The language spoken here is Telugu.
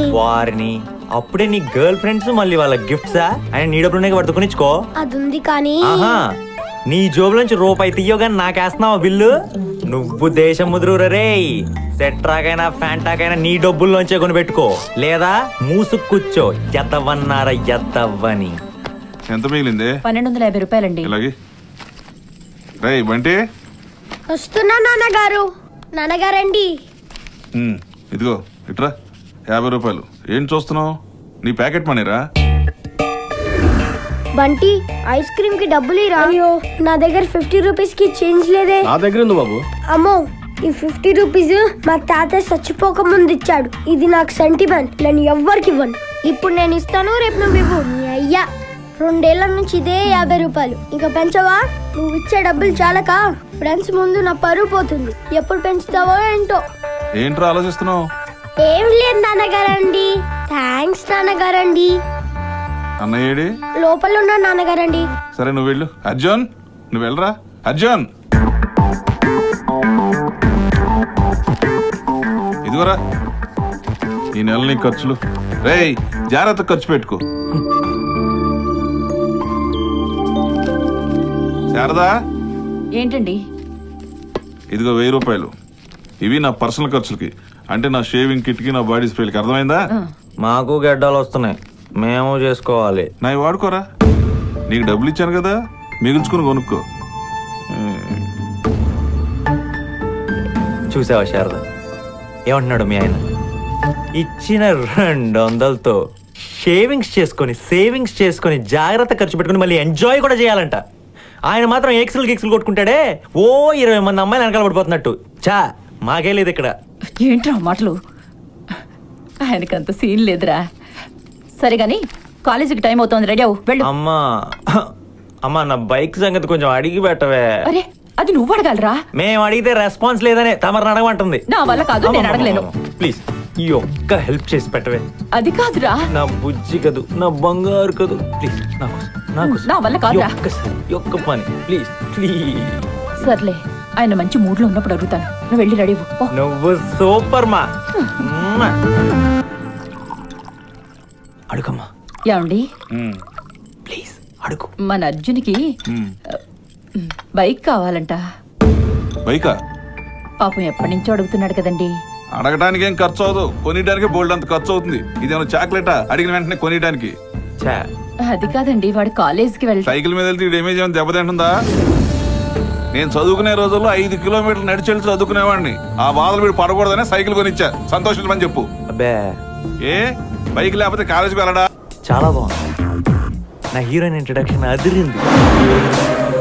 వారిని అప్పుడే నీ గర్ల్ ఫ్రెండ్స్ మళ్ళీ వాళ్ళ గిఫ్ట్సా ఆయన నీ డబ్బులు ఉన్నాయి పట్టుకునిచ్చుకో అది ఉంది కానీ ఆహా నీ జోబులోంచి రూపాయి తీయగానే నాకేస్తున్నావా బిల్లు నువ్వు దేశం ముదురు రే సెట్రాకైనా ఫ్యాంటాకైనా నీ డబ్బుల్లోంచే కొని పెట్టుకో లేదా మూసుకు కూర్చో ఎద్దవన్నారా ఎద్దవ్వని ఎంత మిగిలింది పన్నెండు వందల యాభై రూపాయలండి ఇలాగే రై బంటి వస్తున్నా నాన్నగారు నాన్నగారండి ఉమ్, ఇదిగో ఇట్రా యాభై రూపాయలు ఏం చూస్తున్నావు నీ ప్యాకెట్ మనీరా బంటి ఐస్ క్రీమ్ కి డబ్బులు ఇరా అయ్యో నా దగ్గర ఫిఫ్టీ రూపీస్ కి చేంజ్ లేదే నా దగ్గర ఉంది బాబు అమ్మో ఈ ఫిఫ్టీ రూపీస్ మా తాతయ్య చచ్చిపోక ముందు ఇచ్చాడు ఇది నాకు సెంటిమెంట్ నేను ఎవ్వరికి ఇవ్వను ఇప్పుడు నేను ఇస్తాను రేపు నువ్వు ఇవ్వు నీ అయ్యా రెండేళ్ల నుంచి ఇదే యాభై రూపాయలు ఇంకా పెంచవా నువ్వు ఇచ్చే డబ్బులు చాలక ఫ్రెండ్స్ ముందు నా పరువు పోతుంది ఎప్పుడు పెంచుతావో ఏంటో ఏంట్రా ఆలోచిస్తున్నావు ఏం లేదు నాన్నగారండి థ్యాంక్స్ నాన్నగారండి అన్నయ్య ఏడి లోపల ఉన్న నాన్నగారండి సరే నువ్వు వెళ్ళు అర్జున్ నువ్వు వెళ్ళరా అర్జున్ ఇదిగోరా ఈ నెల నీ ఖర్చులు రేయ్ జాగ్రత్త ఖర్చు పెట్టుకో శారదా ఏంటండి ఇదిగో వెయ్యి రూపాయలు ఇవి నా పర్సనల్ ఖర్చులకి అంటే నా షేవింగ్ కిట్కి నా బాడీ స్ప్రేలకి అర్థమైందా మాకు గడ్డాలు వస్తున్నాయి మేము చేసుకోవాలి నా ఇవి వాడుకోరా నీకు డబ్బులు ఇచ్చాను కదా మిగుల్చుకుని కొనుక్కో చూసావా శారద ఏమంటున్నాడు మీ ఆయన ఇచ్చిన రెండు వందలతో షేవింగ్స్ చేసుకొని సేవింగ్స్ చేసుకొని జాగ్రత్త ఖర్చు పెట్టుకుని మళ్ళీ ఎంజాయ్ కూడా చేయాలంట ఆయన మాత్రం ఎక్సెల్ గిక్సెల్ కొట్టుకుంటాడే ఓ ఇరవై మంది అమ్మాయిలు వెనకాల పడిపోతున్నట్టు చా మాకే లేదు ఇక్కడ ఏంట్రా ఆ మాటలు ఆయనకంత సీన్ లేదురా సరే గాని కాలేజీకి టైం అవుతోంది రెడీ అవు వెళ్ళు అమ్మా అమ్మా నా బైక్ సంగతి కొంచెం అడిగి పెట్టవే అరే అది నువ్వు అడగాలరా మేము అడిగితే రెస్పాన్స్ లేదనే తమరు అడగమంటుంది నా వల్ల కాదు నేను అడగలేను ప్లీజ్ ఈ ఒక్క హెల్ప్ చేసి పెట్టవే అది కాదురా నా బుజ్జి కదూ నా బంగారు కదూ ప్లీజ్ నాకు నాకు నా వల్ల కాదురా. ఒక్కసారి ఈ ఒక్క పని ప్లీజ్ ప్లీజ్ సర్లే ఆయన మంచి మూడ్ లో ఉన్నప్పుడు అడుగుతాను నువ్వు వెళ్ళి రెడీ అవ్వు. పో నువ్వు సూపర్ మా మ్మా. అడుగమ్మా ఏమండి ప్లీజ్ అడుగు మన అర్జునికి బైక్ కావాలంట బైకా పాపం ఎప్పటి నుంచో అడుగుతున్నాడు కదండి అడగడానికి ఏం ఖర్చు అవదు కొనియడానికి బోల్డ్ అంత ఖర్చు అవుతుంది ఇదేమో చాక్లెటా అడిగిన వెంటనే కొనియడానికి చా అది కాదండి వాడు కాలేజీకి వెళ్తా సైకిల్ మీద వెళ్తే డ్యామేజ్ ఏమైనా దెబ్బతింటుందా నేను చదువుకునే రోజుల్లో ఐదు కిలోమీటర్లు నడిచి వెళ్ళి చదువుకునేవాడిని ఆ బాధలు వీడు పడకూడదనే సైకిల్ కొనిచ్చా సంతోషించమని చెప్పు అబ్బే ఏ బైక్ లేకపోతే కాలేజీకి వెళ్ళడా చాలా బాగుంది నా హీరోయిన్ ఇంట్రడక్షన్ అదిరింది